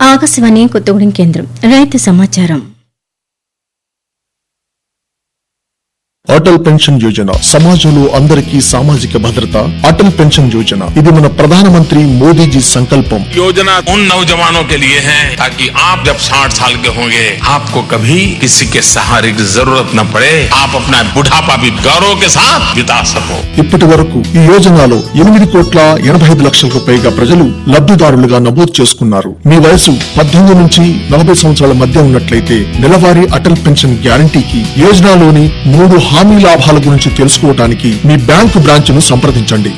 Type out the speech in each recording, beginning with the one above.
ఆకాశవాణి కొత్తగూడెం కేంద్రం రైతు సమాచారం అటల్ పెన్షన్ యోజన సమాజంలో అందరికీ సామాజిక భద్రత అటల్ పెన్షన్ యోజన ఇది మన ప్రధానమంత్రి మోదీజీ సంకల్పం योजना उन नौजवानों के लिए है ताकि आप जब 60 साल के होंगे आपको कभी किसी के सहारे की जरूरत न पड़े आप अपना बुढ़ापा भी गौरव के साथ बिता सको ఇప్పటి వరకు ఈ యోజనలో ఎనిమిది కోట్ల ఎనభై ఐదు లక్షలకు పైగా ప్రజలు లబ్ధిదారులుగా నమోదు చేసుకున్నారు మీ వయసు పద్దెనిమిది నుంచి నలభై సంవత్సరాల మధ్య ఉన్నట్లయితే నెలవారీ అటల్ పెన్షన్ గ్యారంటీకి యోజనలోని మూడు హామీ లాభాల గురించి తెలుసుకోవడానికి మీ బ్యాంకు బ్రాంచ్ ను సంప్రదించండి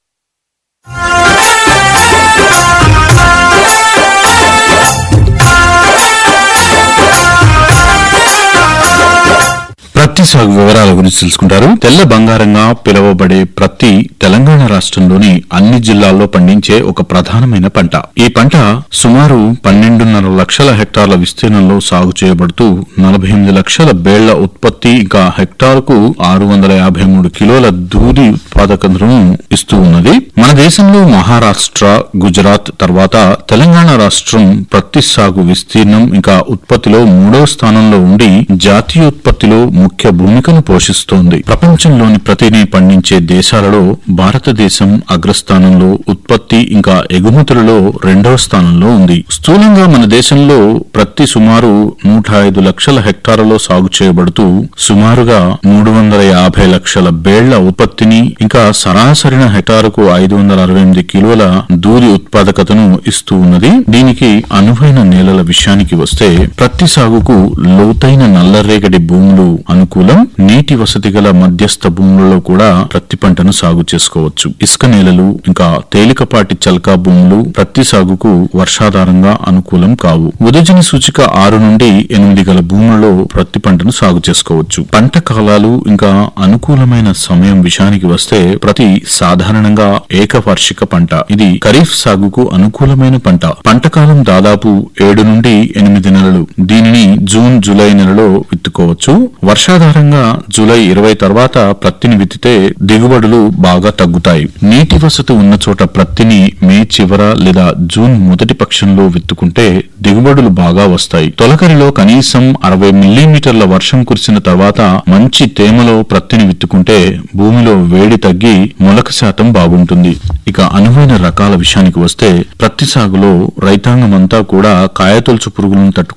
ప్రత్తి సాగు వివరాల గురించి తెలుసుకుంటారు తెల్ల బంగారంగా పిలువబడే ప్రత్తి తెలంగాణ రాష్ట్రంలోని అన్ని జిల్లాల్లో పండించే ఒక ప్రధానమైన పంట ఈ పంట సుమారు పన్నెండున్నర లక్షల హెక్టార్ల విస్తీర్ణంలో సాగు చేయబడుతూ నలభై ఎనిమిది లక్షల బేళ్ల ఉత్పత్తి ఇంకా హెక్టారుకు ఆరు వందల యాభై మూడు కిలోల దూది ఉత్పాదకతను ఇస్తూ ఉన్నది మన దేశంలో మహారాష్ట్ర గుజరాత్ తర్వాత తెలంగాణ రాష్ట్రం ప్రత్తి సాగు విస్తీర్ణం ఇంకా ఉత్పత్తిలో మూడవ స్థానంలో ఉండి జాతీయోత్పత్తిలో ముఖ్య భూమికను పోషిస్తోంది ప్రపంచంలోని ప్రతిని పండించే దేశాలలో భారతదేశం అగ్రస్థానంలో ఉత్పత్తి ఇంకా ఎగుమతులలో రెండవ స్థానంలో ఉంది స్థూలంగా మన దేశంలో ప్రతి సుమారు నూట ఐదు లక్షల హెక్టార్లలో సాగు చేయబడుతూ సుమారుగా మూడు వందల యాభై లక్షల బేళ్ల ఉత్పత్తిని ఇంకా సరాసరిన హెక్టారుకు ఐదు వందల అరవై ఎనిమిది కిలోల దూది ఉత్పాదకతను ఇస్తూ ఉన్నది దీనికి అనువైన నేలల విషయానికి వస్తే ప్రతి సాగుకు లోతైన నల్లరేగడి భూములు అనుకూలం నీటి వసతి గల మధ్యస్థ భూములలో కూడా ప్రత్తి పంటను సాగు చేసుకోవచ్చు ఇసుక నేలలు ఇంకా తేలికపాటి చల్కా భూములు ప్రత్తి సాగుకు వర్షాధారంగా అనుకూలం కావు ఉదజని సూచిక ఆరు నుండి ఎనిమిది గల భూములలో ప్రత్తి పంటను సాగు చేసుకోవచ్చు పంట కాలాలు ఇంకా అనుకూలమైన సమయం విషయానికి వస్తే ప్రతి సాధారణంగా ఏకవార్షిక పంట ఇది ఖరీఫ్ సాగుకు అనుకూలమైన పంట పంట కాలం దాదాపు ఏడు నుండి ఎనిమిది నెలలు దీనిని జూన్ జూలై నెలలో విత్తుకోవచ్చు వర్షాధారంగా జూలై ఇరవై తర్వాత ప్రత్తిని విత్తితే దిగుబడులు బాగా తగ్గుతాయి నీటి వసతి ఉన్న చోట ప్రత్తిని మే చివర లేదా జూన్ మొదటి పక్షంలో విత్తుకుంటే దిగుబడులు బాగా వస్తాయి తొలకరిలో కనీసం అరవై మిల్లీమీటర్ల వర్షం కురిసిన తర్వాత మంచి తేమలో ప్రత్తిని విత్తుకుంటే భూమిలో వేడి తగ్గి మొలక శాతం బాగుంటుంది ఇక అనువైన రకాల విషయానికి వస్తే ప్రత్తి సాగులో రైతాంగమంతా కూడా కాయతొలుచు పురుగులను తట్టుకు